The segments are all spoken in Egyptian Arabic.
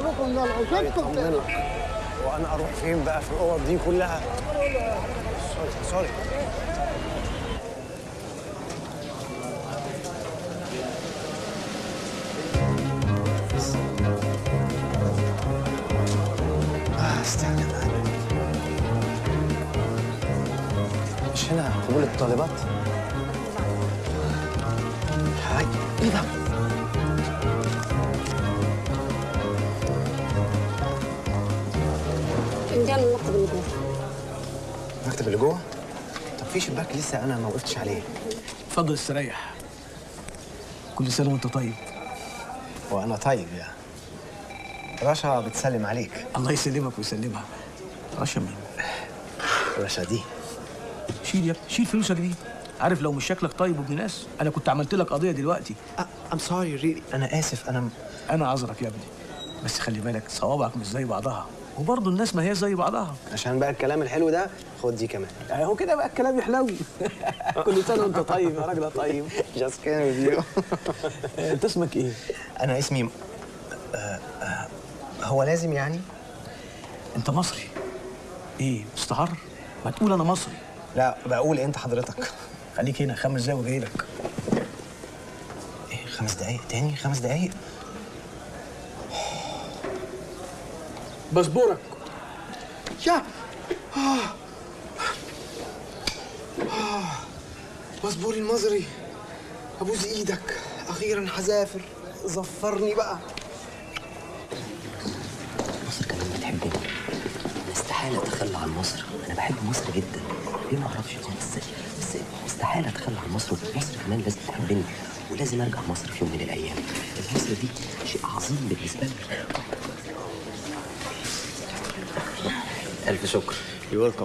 طمنك وانا اروح فين بقى في الاوض دي كلها سوري سوري آه، استنى بقى. مش هنا قبول الطالبات هاي ايه ده فنجان المكتب اللي جوه المكتب اللي جوه طب في شباك لسه انا ما وقفتش عليه اتفضل استريح كل سنه وانت طيب وانا طيب يا رشا بتسلم عليك الله يسلمك ويسلمها رشا مين رشا دي شيل يا ابني شيل فلوسك دي عارف لو مش شكلك طيب وابن ناس انا كنت عملت لك قضيه دلوقتي ام سوري ريلي انا اسف انا انا عذرك يا ابني بس خلي بالك صوابعك مش زي بعضها وبرضه الناس ما هي زي بعضها عشان بقى الكلام الحلو ده خد دي كمان اهو كده بقى الكلام يحلوي كل سنه وانت طيب يا راجل طيب جاست كان فيديو انت اسمك ايه انا اسمي آه آه هو لازم يعني انت مصري ايه مستعر ما تقول انا مصري لا بقول انت حضرتك خليك هنا خمس دقايق وجاي لك ايه خمس دقايق تاني خمس دقايق باسبورك يا آه. آه. باسبوري المصري ابوس ايدك اخيرا هسافر ظفرني بقى مصر كمان بتحبني انا استحاله اتخلى عن مصر انا بحب مصر جدا ليه ما اعرفش بس بس استحاله اتخلى عن مصر مصر كمان لازم تحبني ولازم ارجع مصر في يوم من الايام مصر دي شيء عظيم بالنسبه لي الف شكر يو ويلكم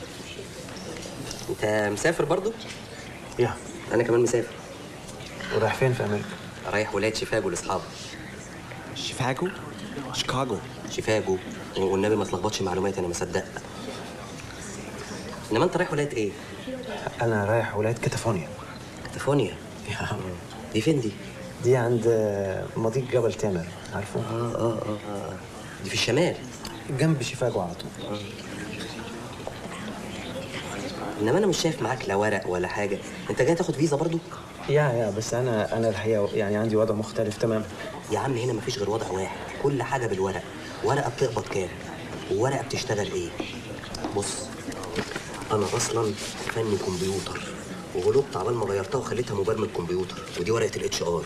انت مسافر برضو يا انا كمان مسافر ورايح فين في امريكا رايح ولايه شيفاجو لاصحابي شيكاغو شيكاغو شيفاجو والنبي ما تلخبطش معلومات انا مصدق انما انت رايح ولايه ايه انا رايح ولايه كاتافونيا كاتافونيا دي فين دي دي عند مضيق جبل تامر عارفه اه اه اه اه دي في الشمال جنب شيكاغو على طول انما انا مش شايف معاك لا ورق ولا حاجه انت جاي تاخد فيزا برضو يا يا بس انا انا الحقيقه يعني عندي وضع مختلف تماما يا عم هنا مفيش غير وضع واحد كل حاجه بالورق ورقه بتقبض كام وورقه بتشتغل ايه بص انا اصلا فني كمبيوتر وغلبت عبال ما غيرتها وخليتها مبرمج كمبيوتر ودي ورقه الاتش ار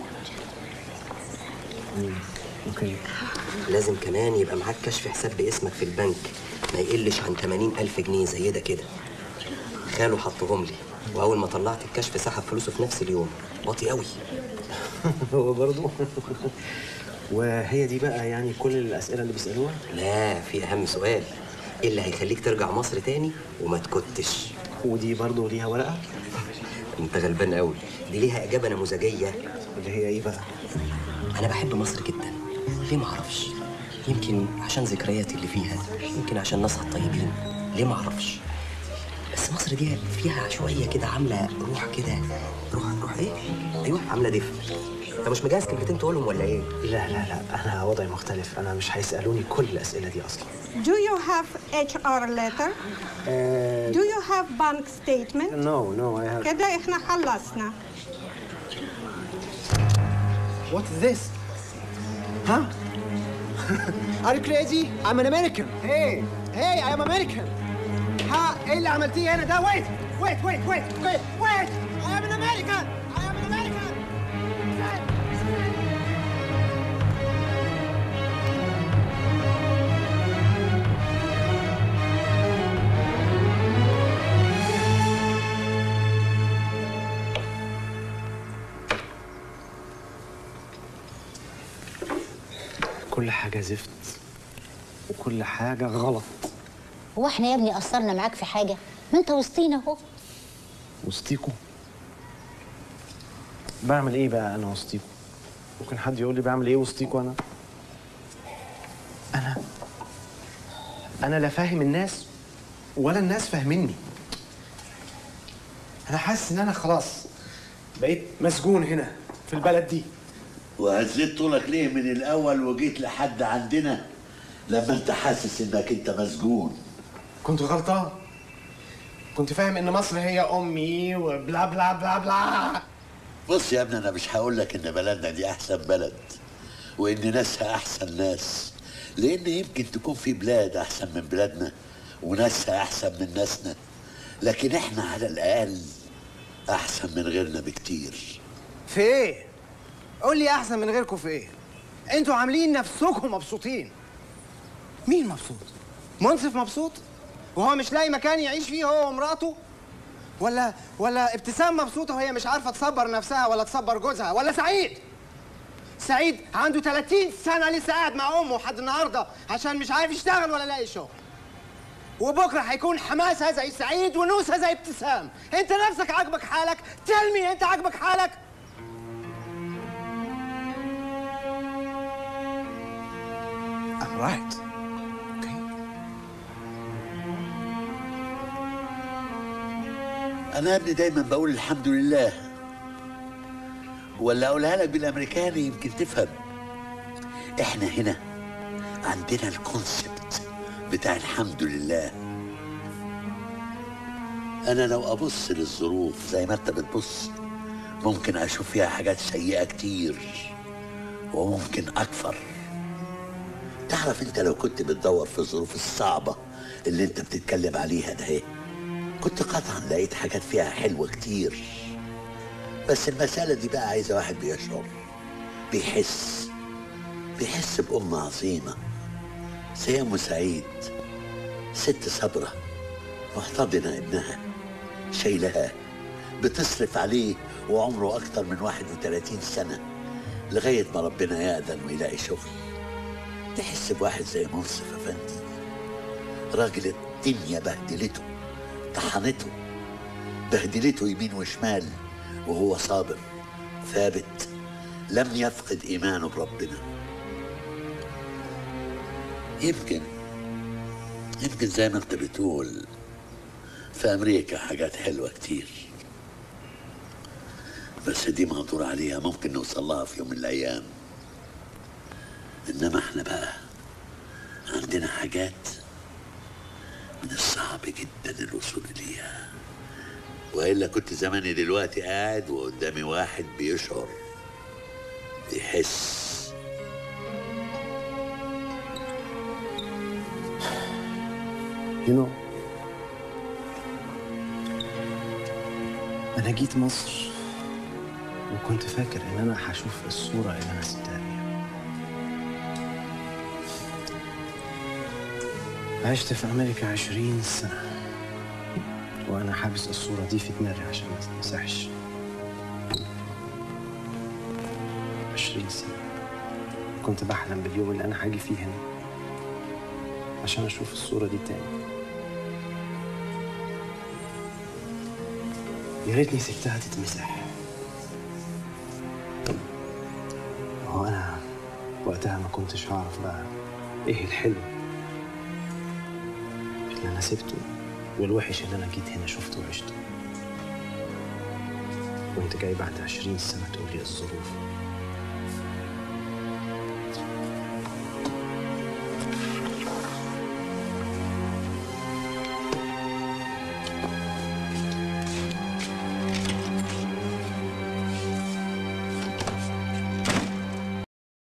اوكي لازم كمان يبقى معاك كشف حساب باسمك في البنك ما يقلش عن 80 ألف جنيه زي ده كده خاله حطهم لي وأول ما طلعت الكشف سحب فلوسه في نفس اليوم واطي قوي هو برضه وهي دي بقى يعني كل الاسئله اللي بيسالوها لا في أهم سؤال إيه اللي هيخليك ترجع مصر تاني وما تكتش ودي برضه ليها ورقه انت غلبان قوي دي ليها إجابة نموذجية اللي هي ايه بقى أنا بحب مصر جدا ليه ما أعرفش يمكن عشان ذكرياتي اللي فيها يمكن عشان ناسها الطيبين ليه ما أعرفش بس مصر دي فيها شوية كده عاملة روح كده روح روح إيه؟ أيوه عاملة دفء أنت مش مجهز كلمتين تقولهم ولا إيه؟ لا لا لا انا وضعي مختلف انا مش هيسالوني كل الاسئله دي اصلا Do you have HR letter? Do you have bank statement? نو نو اي هاف كده احنا خلصنا What is this? Huh? Are you crazy? I'm an American. Hey, hey, I am American. ها ايه اللي عملتيه هنا ده؟ Wait, wait, wait, wait, wait, wait. I am an American. I am an American. كل حاجة زفت وكل حاجة غلط هو احنا يا ابني قصرنا معاك في حاجه ما انت وسطينا اهو وسطيكوا بعمل ايه بقى انا وسطيكوا ممكن حد يقول لي بعمل ايه وسطيكوا انا انا انا لا فاهم الناس ولا الناس فاهميني انا حاسس ان انا خلاص بقيت مسجون هنا في البلد دي وهزيت طولك ليه من الاول وجيت لحد عندنا لما انت حاسس انك انت مسجون كنت غلطان كنت فاهم ان مصر هي امي وبلا بلا بلا بلا بص يا ابني انا مش هقول لك ان بلدنا دي احسن بلد وان ناسها احسن ناس لان يمكن تكون في بلاد احسن من بلادنا وناسها احسن من ناسنا لكن احنا على الاقل احسن من غيرنا بكتير في ايه قول لي احسن من غيركم في ايه انتوا عاملين نفسكم مبسوطين مين مبسوط منصف مبسوط وهو مش لاقي مكان يعيش فيه هو ومراته ولا ولا ابتسام مبسوطه وهي مش عارفه تصبر نفسها ولا تصبر جوزها ولا سعيد سعيد عنده 30 سنه لسه قاعد مع امه لحد النهارده عشان مش عارف يشتغل ولا لاقي شغل وبكره هيكون حماسه زي سعيد ونوسه زي ابتسام انت نفسك عاجبك حالك تلمي انت عاجبك حالك I'm right. Okay. انا يا ابني دايما بقول الحمد لله ولا اقولها لك بالامريكاني يمكن تفهم احنا هنا عندنا الكونسبت بتاع الحمد لله انا لو ابص للظروف زي ما انت بتبص ممكن اشوف فيها حاجات سيئه كتير وممكن اكثر تعرف انت لو كنت بتدور في الظروف الصعبه اللي انت بتتكلم عليها ده ايه كنت قطعا لقيت حاجات فيها حلوة كتير بس المسألة دي بقى عايزة واحد بيشعر بيحس بيحس بأم عظيمة زي أم سعيد ست صبرة محتضنة ابنها شايلها بتصرف عليه وعمره أكتر من 31 سنة لغاية ما ربنا يأذن ويلاقي شغل تحس بواحد زي منصف أفندي راجل الدنيا بهدلته طحنته بهدلته يمين وشمال وهو صابر ثابت لم يفقد ايمانه بربنا يمكن يمكن زي ما انت بتقول في امريكا حاجات حلوه كتير بس دي مقدور عليها ممكن نوصل لها في يوم من الايام انما احنا بقى عندنا حاجات من الصعب جدا الوصول ليها والا كنت زماني دلوقتي قاعد وقدامي واحد بيشعر بيحس You know أنا جيت مصر وكنت فاكر إن أنا هشوف الصورة اللي أنا سبتها فيها عشت في أمريكا عشرين سنة وأنا حابس الصورة دي في دماغي عشان ما تتمسحش عشرين سنة كنت بحلم باليوم اللي أنا هاجي فيه هنا عشان أشوف الصورة دي تاني يا ريتني سبتها تتمسح هو انا وقتها ما كنتش هعرف بقى ايه الحلو اللي انا سبته والوحش اللي انا جيت هنا شفته وعشته وانت جاي بعد عشرين سنة تقول لي الظروف